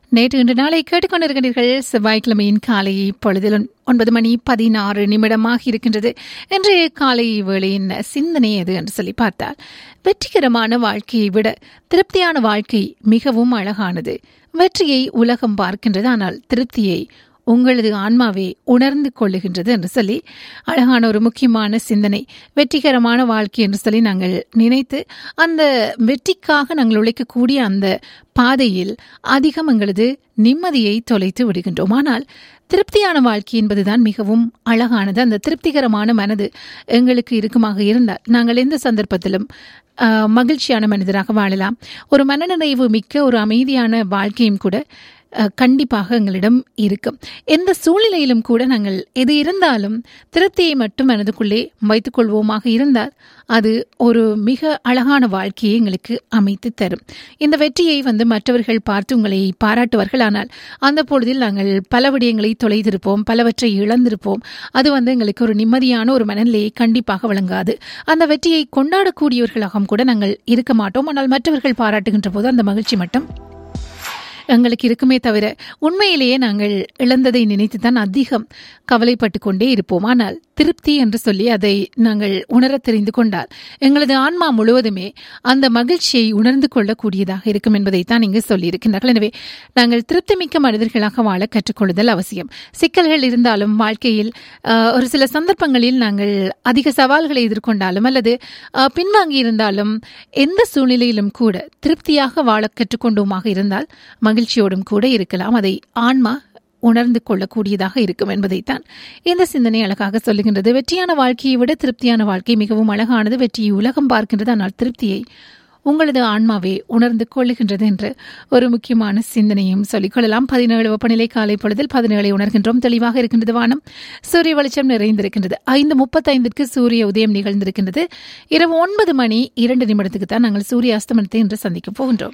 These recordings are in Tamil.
நேற்று இன்று நாளை கேட்டுக்கொண்டிருக்கிறீர்கள் செவ்வாய்க்கிழமையின் காலை பொழுதில் ஒன்பது மணி பதினாறு நிமிடமாக இருக்கின்றது இன்றைய காலை வேளையின் சிந்தனை எது என்று சொல்லி பார்த்தால் வெற்றிகரமான வாழ்க்கையை விட திருப்தியான வாழ்க்கை மிகவும் அழகானது வெற்றியை உலகம் பார்க்கின்றது ஆனால் திருப்தியை உங்களது ஆன்மாவே உணர்ந்து கொள்ளுகின்றது என்று சொல்லி அழகான ஒரு முக்கியமான சிந்தனை வெற்றிகரமான வாழ்க்கை என்று சொல்லி நாங்கள் நினைத்து அந்த வெற்றிக்காக நாங்கள் உழைக்கக்கூடிய அந்த பாதையில் அதிகம் எங்களது நிம்மதியை தொலைத்து விடுகின்றோம் ஆனால் திருப்தியான வாழ்க்கை என்பதுதான் மிகவும் அழகானது அந்த திருப்திகரமான மனது எங்களுக்கு இருக்குமாக இருந்தால் நாங்கள் எந்த சந்தர்ப்பத்திலும் மகிழ்ச்சியான மனிதராக வாழலாம் ஒரு மனநிறைவு மிக்க ஒரு அமைதியான வாழ்க்கையும் கூட கண்டிப்பாக எங்களிடம் இருக்கும் எந்த சூழ்நிலையிலும் கூட நாங்கள் எது இருந்தாலும் திருப்தியை மட்டும் மனதுக்குள்ளே வைத்துக் கொள்வோமாக இருந்தால் அது ஒரு மிக அழகான வாழ்க்கையை எங்களுக்கு அமைத்து தரும் இந்த வெற்றியை வந்து மற்றவர்கள் பார்த்து உங்களை பாராட்டுவார்கள் ஆனால் அந்த பொழுதில் நாங்கள் பல விடயங்களை தொலைத்திருப்போம் பலவற்றை இழந்திருப்போம் அது வந்து எங்களுக்கு ஒரு நிம்மதியான ஒரு மனநிலையை கண்டிப்பாக வழங்காது அந்த வெற்றியை கொண்டாடக்கூடியவர்களாகவும் கூட நாங்கள் இருக்க மாட்டோம் ஆனால் மற்றவர்கள் பாராட்டுகின்ற போது அந்த மகிழ்ச்சி மட்டும் எங்களுக்கு இருக்குமே தவிர உண்மையிலேயே நாங்கள் இழந்ததை நினைத்து தான் அதிகம் கவலைப்பட்டு கொண்டே இருப்போம் ஆனால் திருப்தி என்று சொல்லி அதை நாங்கள் உணர தெரிந்து கொண்டால் எங்களது ஆன்மா முழுவதுமே அந்த மகிழ்ச்சியை உணர்ந்து கொள்ளக்கூடியதாக இருக்கும் என்பதை தான் இங்கு சொல்லியிருக்கின்றார்கள் எனவே நாங்கள் திருப்தி மிக்க மனிதர்களாக வாழ கற்றுக்கொள்ளுதல் அவசியம் சிக்கல்கள் இருந்தாலும் வாழ்க்கையில் ஒரு சில சந்தர்ப்பங்களில் நாங்கள் அதிக சவால்களை எதிர்கொண்டாலும் அல்லது பின்வாங்கி இருந்தாலும் எந்த சூழ்நிலையிலும் கூட திருப்தியாக வாழ கற்றுக்கொண்டோமாக இருந்தால் மகிழ்ச்சியோடும் கூட இருக்கலாம் அதை ஆன்மா உணர்ந்து கொள்ளக்கூடியதாக இருக்கும் என்பதைத்தான் இந்த சிந்தனை அழகாக சொல்லுகின்றது வெற்றியான வாழ்க்கையை விட திருப்தியான வாழ்க்கை மிகவும் அழகானது வெற்றியை உலகம் பார்க்கின்றது ஆனால் திருப்தியை உங்களது ஆன்மாவே உணர்ந்து கொள்ளுகின்றது என்று ஒரு முக்கியமான சிந்தனையும் சொல்லிக்கொள்ளலாம் பதினேழு வெப்பநிலை காலை பொழுதில் பதினேழை உணர்கின்றோம் தெளிவாக இருக்கின்றது வானம் சூரிய வெளிச்சம் நிறைந்திருக்கின்றது ஐந்து முப்பத்தைந்திற்கு சூரிய உதயம் நிகழ்ந்திருக்கின்றது இரவு ஒன்பது மணி இரண்டு நிமிடத்துக்கு தான் நாங்கள் சூரிய அஸ்தமனத்தை இன்று சந்திக்கப் போகின்றோம்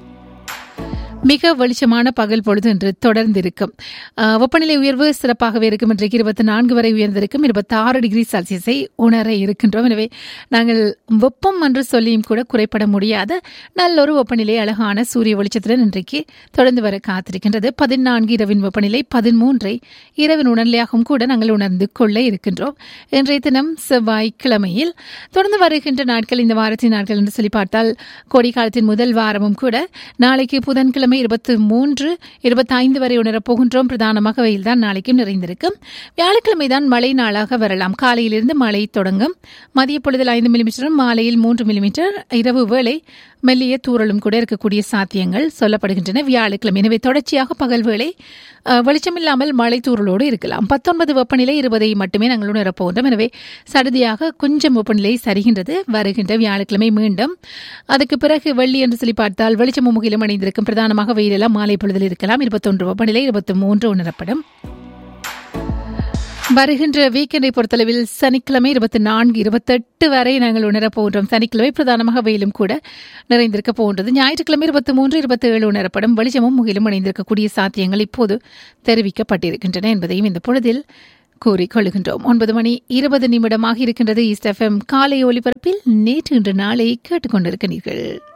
மிக வெளிச்சமான பகல் பொழுது என்று தொடர்ந்து இருக்கும் வெப்பநிலை உயர்வு சிறப்பாகவே இருக்கும் இன்றைக்கு இருபத்தி நான்கு வரை உயர்ந்திருக்கும் இருபத்தி ஆறு டிகிரி செல்சியஸை உணர இருக்கின்றோம் எனவே நாங்கள் வெப்பம் என்று சொல்லியும் கூட குறைப்பட முடியாத நல்ல ஒரு வெப்பநிலை அழகான சூரிய வெளிச்சத்துடன் இன்றைக்கு தொடர்ந்து வர காத்திருக்கின்றது பதினான்கு இரவின் வெப்பநிலை பதிமூன்றை இரவின் உணர்நிலையாகவும் கூட நாங்கள் உணர்ந்து கொள்ள இருக்கின்றோம் இன்றைய தினம் செவ்வாய்க்கிழமையில் தொடர்ந்து வருகின்ற நாட்கள் இந்த வாரத்தின் நாட்கள் என்று சொல்லி பார்த்தால் கோடிக்காலத்தின் முதல் வாரமும் கூட நாளைக்கு புதன்கிழமை வெள்ளிக்கிழமை இருபத்தி மூன்று இருபத்தி ஐந்து வரை உணரப் போகின்றோம் பிரதானமாக வெயில் தான் நாளைக்கும் நிறைந்திருக்கும் வியாழக்கிழமை தான் மழை நாளாக வரலாம் காலையிலிருந்து மழை தொடங்கும் மதிய பொழுதில் ஐந்து மில்லிமீட்டரும் மாலையில் மூன்று மில்லிமீட்டர் இரவு வேளை மெல்லிய தூரலும் கூட இருக்கக்கூடிய சாத்தியங்கள் சொல்லப்படுகின்றன வியாழக்கிழமை எனவே தொடர்ச்சியாக பகல் வேளை வெளிச்சமில்லாமல் மழை தூரலோடு இருக்கலாம் பத்தொன்பது வெப்பநிலை இருபதை மட்டுமே நாங்கள் உணரப்போகின்றோம் எனவே சடுதியாக கொஞ்சம் வெப்பநிலை சரிகின்றது வருகின்ற வியாழக்கிழமை மீண்டும் அதுக்கு பிறகு வெள்ளி என்று சொல்லி பார்த்தால் வெளிச்சமும் முகிலும் அணிந்திருக்கும் பிரதானமாக வெயிலெல்லாம் மாலை பொழுதில் இருக்கலாம் இருபத்தொன்று வெப்பநிலை இருபத்தி மூன்று உணரப்படும் வருகின்ற வீக்கெண்டை பொறுத்தளவில் சனிக்கிழமை இருபத்தி நான்கு இருபத்தெட்டு வரை நாங்கள் உணரப் போகின்றோம் சனிக்கிழமை பிரதானமாக வெயிலும் கூட நிறைந்திருக்க போகின்றது ஞாயிற்றுக்கிழமை இருபத்தி மூன்று இருபத்தி ஏழு உணரப்படும் வெளிச்சமும் முகிலும் இணைந்திருக்கக்கூடிய சாத்தியங்கள் இப்போது தெரிவிக்கப்பட்டிருக்கின்றன என்பதையும் இந்த பொழுதில் கூறிக்கொள்கின்றோம் ஒன்பது மணி இருபது நிமிடமாக இருக்கின்றது ஈஸ்ட் எஃப்எம் காலை ஒலிபரப்பில் நேற்று இன்று நாளை கேட்டுக்கொண்டிருக்கிறீர்கள்